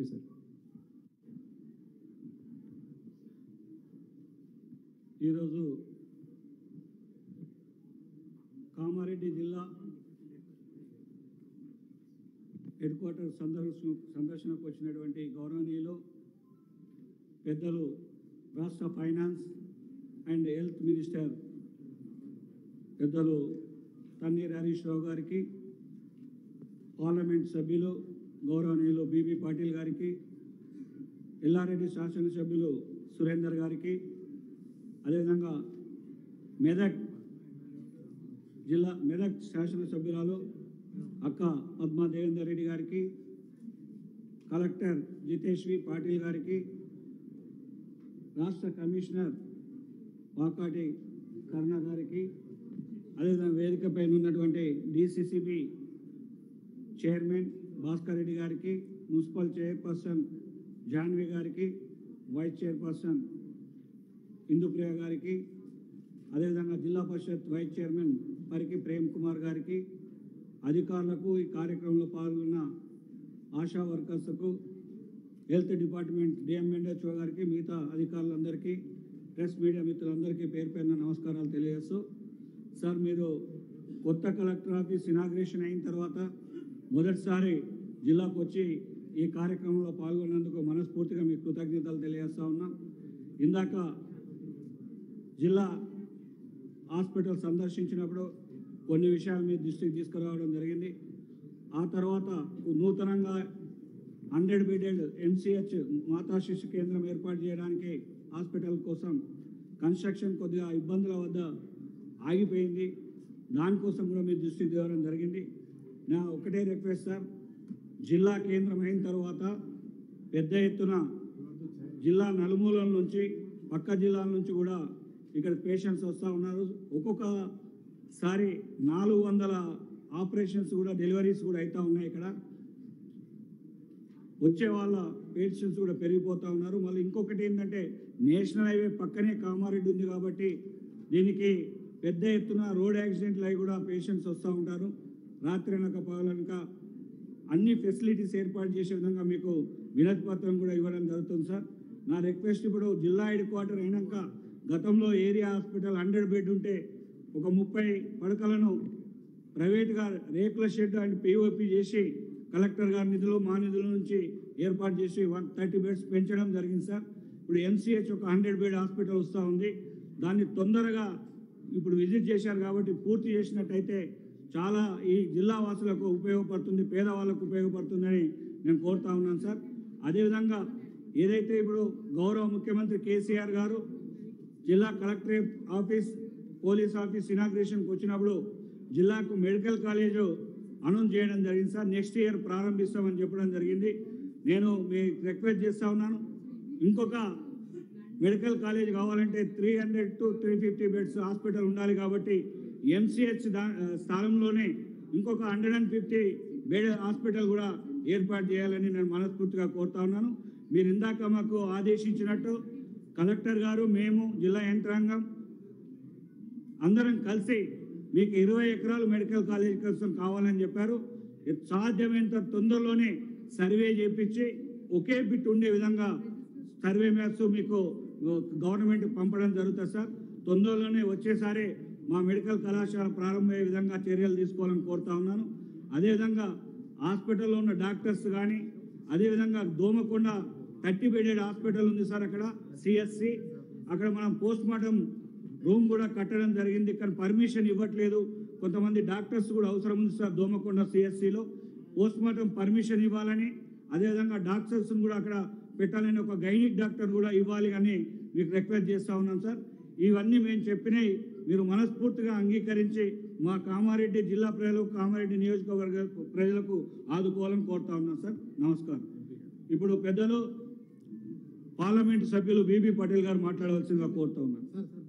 you sir ఈరోజు కామారెడ్డి జిల్లా head quarter సందర్శన సందర్శనకు వచ్చినటువంటి గౌరవనీయులు పెద్దలు రాష్ట్ర ఫైనాన్స్ అండ్ హెల్త్ మినిస్టర్ పెద్దలు తన్నీర్ హరీష్ రావు గారికి పార్లమెంట్ సభ్యులు గౌరవనీయులు బీబీ పాటిల్ గారికి ఎల్లారెడ్డి శాసనసభ్యులు సురేందర్ గారికి అదేవిధంగా మెదక్ జిల్లా మెదక్ శాసనసభ్యురాలు అక్క పద్మా దేవేందర్ రెడ్డి గారికి కలెక్టర్ జితేష్వి పాటిల్ గారికి రాష్ట్ర కమిషనర్ వాకాటి కరుణ గారికి అదేవిధంగా వేదికపై ఉన్నటువంటి డిసిసిబి చైర్మన్ భాస్కర్ రెడ్డి గారికి మున్సిపల్ చైర్పర్సన్ జాన్వి గారికి వైస్ చైర్పర్సన్ ఇందుప్రియ గారికి అదేవిధంగా జిల్లా పరిషత్ వైస్ చైర్మన్ పరికి ప్రేమ్ కుమార్ గారికి అధికారులకు ఈ కార్యక్రమంలో పాల్గొన్న ఆశా వర్కర్స్కు హెల్త్ డిపార్ట్మెంట్ డిఎంఎన్హెచ్ఓ గారికి మిగతా అధికారులందరికీ ప్రెస్ మీడియా మిత్రులందరికీ పేరు పేరున నమస్కారాలు తెలియజేస్తూ సార్ మీరు కొత్త కలెక్టర్ ఆఫీస్ ఇనాగ్రేషన్ అయిన తర్వాత మొదటిసారి జిల్లాకు వచ్చి ఈ కార్యక్రమంలో పాల్గొన్నందుకు మనస్ఫూర్తిగా మీకు కృతజ్ఞతలు తెలియజేస్తా ఉన్నాం ఇందాక జిల్లా హాస్పిటల్ సందర్శించినప్పుడు కొన్ని విషయాలు మీ దృష్టికి తీసుకురావడం జరిగింది ఆ తర్వాత నూతనంగా హండ్రెడ్ బెడెడ్ ఎంసీహెచ్ మాతా శిశు కేంద్రం ఏర్పాటు చేయడానికి హాస్పిటల్ కోసం కన్స్ట్రక్షన్ కొద్దిగా ఇబ్బందుల వద్ద ఆగిపోయింది దానికోసం కూడా మీ దృష్టికి తేవడం జరిగింది నా ఒకటే రిక్వెస్ట్ సార్ జిల్లా కేంద్రం అయిన తర్వాత పెద్ద ఎత్తున జిల్లా నలుమూలల నుంచి పక్క జిల్లాల నుంచి కూడా ఇక్కడ పేషెంట్స్ వస్తూ ఉన్నారు ఒక్కొక్కసారి నాలుగు వందల ఆపరేషన్స్ కూడా డెలివరీస్ కూడా అవుతూ ఉన్నాయి ఇక్కడ వచ్చే వాళ్ళ పేషెంట్స్ కూడా పెరిగిపోతూ ఉన్నారు మళ్ళీ ఇంకొకటి ఏంటంటే నేషనల్ హైవే పక్కనే కామారెడ్డి ఉంది కాబట్టి దీనికి పెద్ద ఎత్తున రోడ్ యాక్సిడెంట్లు అవి కూడా పేషెంట్స్ వస్తూ ఉంటారు రాత్రి అనక పగలనక అన్ని ఫెసిలిటీస్ ఏర్పాటు చేసే విధంగా మీకు వినతి పత్రం కూడా ఇవ్వడం జరుగుతుంది సార్ నా రిక్వెస్ట్ ఇప్పుడు జిల్లా హెడ్ క్వార్టర్ అయినాక గతంలో ఏరియా హాస్పిటల్ హండ్రెడ్ బెడ్ ఉంటే ఒక ముప్పై పడకలను ప్రైవేట్గా రేకుల షెడ్ అండ్ పిఓపి చేసి కలెక్టర్ గారి నిధులు మా నిధుల నుంచి ఏర్పాటు చేసి వన్ థర్టీ బెడ్స్ పెంచడం జరిగింది సార్ ఇప్పుడు ఎంసీహెచ్ ఒక హండ్రెడ్ బెడ్ హాస్పిటల్ వస్తూ ఉంది దాన్ని తొందరగా ఇప్పుడు విజిట్ చేశారు కాబట్టి పూర్తి చేసినట్టయితే చాలా ఈ జిల్లా వాసులకు ఉపయోగపడుతుంది పేదవాళ్ళకు ఉపయోగపడుతుందని నేను కోరుతా ఉన్నాను సార్ అదేవిధంగా ఏదైతే ఇప్పుడు గౌరవ ముఖ్యమంత్రి కేసీఆర్ గారు జిల్లా కలెక్టరేట్ ఆఫీస్ పోలీస్ ఆఫీస్ ఇనాగ్రేషన్కి వచ్చినప్పుడు జిల్లాకు మెడికల్ కాలేజు అనౌన్స్ చేయడం జరిగింది సార్ నెక్స్ట్ ఇయర్ ప్రారంభిస్తామని చెప్పడం జరిగింది నేను మీ రిక్వెస్ట్ చేస్తా ఉన్నాను ఇంకొక మెడికల్ కాలేజ్ కావాలంటే three hundred to three fifty beds hospital ఉండాలి కాబట్టి ఎంసీహెచ్ దా స్థానంలోనే ఇంకొక hundred and fifty bed hospital కూడా ఏర్పాటు చేయాలని నేను మనస్ఫూర్తిగా కోరుతా ఉన్నాను మీరు ఇందాక మాకు ఆదేశించినట్టు కలెక్టర్ గారు మేము జిల్లా యంత్రాంగం అందరం కలిసి మీకు ఇరవై ఎకరాలు మెడికల్ కాలేజ్ కోసం కావాలని చెప్పారు సాధ్యమైనంత తొందరలోనే సర్వే చేపించి ఒకే బిట్ ఉండే విధంగా సర్వే మ్యాథ్స్ మీకు గవర్నమెంట్ పంపడం జరుగుతుంది సార్ తొందరలోనే వచ్చేసారి మా మెడికల్ కళాశాల ప్రారంభమయ్యే విధంగా చర్యలు తీసుకోవాలని కోరుతా ఉన్నాను అదేవిధంగా హాస్పిటల్లో ఉన్న డాక్టర్స్ కానీ అదేవిధంగా దోమకొండ థర్టీ బెడెడ్ హాస్పిటల్ ఉంది సార్ అక్కడ సిఎస్సి అక్కడ మనం పోస్ట్ మార్టం రూమ్ కూడా కట్టడం జరిగింది కానీ పర్మిషన్ ఇవ్వట్లేదు కొంతమంది డాక్టర్స్ కూడా అవసరం ఉంది సార్ దోమకొండ సిఎస్సిలో పోస్ట్ మార్టం పర్మిషన్ ఇవ్వాలని అదేవిధంగా డాక్టర్స్ కూడా అక్కడ పెట్టాలని ఒక గైనిక్ డాక్టర్ కూడా ఇవ్వాలి అని మీకు రిక్వెస్ట్ చేస్తా ఉన్నాం సార్ ఇవన్నీ మేము చెప్పినవి మీరు మనస్ఫూర్తిగా అంగీకరించి మా కామారెడ్డి జిల్లా ప్రజలకు కామారెడ్డి నియోజకవర్గ ప్రజలకు ఆదుకోవాలని కోరుతా ఉన్నాం సార్ నమస్కారం ఇప్పుడు పెద్దలు పార్లమెంట్ సభ్యులు బీబీ పటేల్ గారు మాట్లాడవలసిందిగా కోరుతా ఉన్నాను సార్ సార్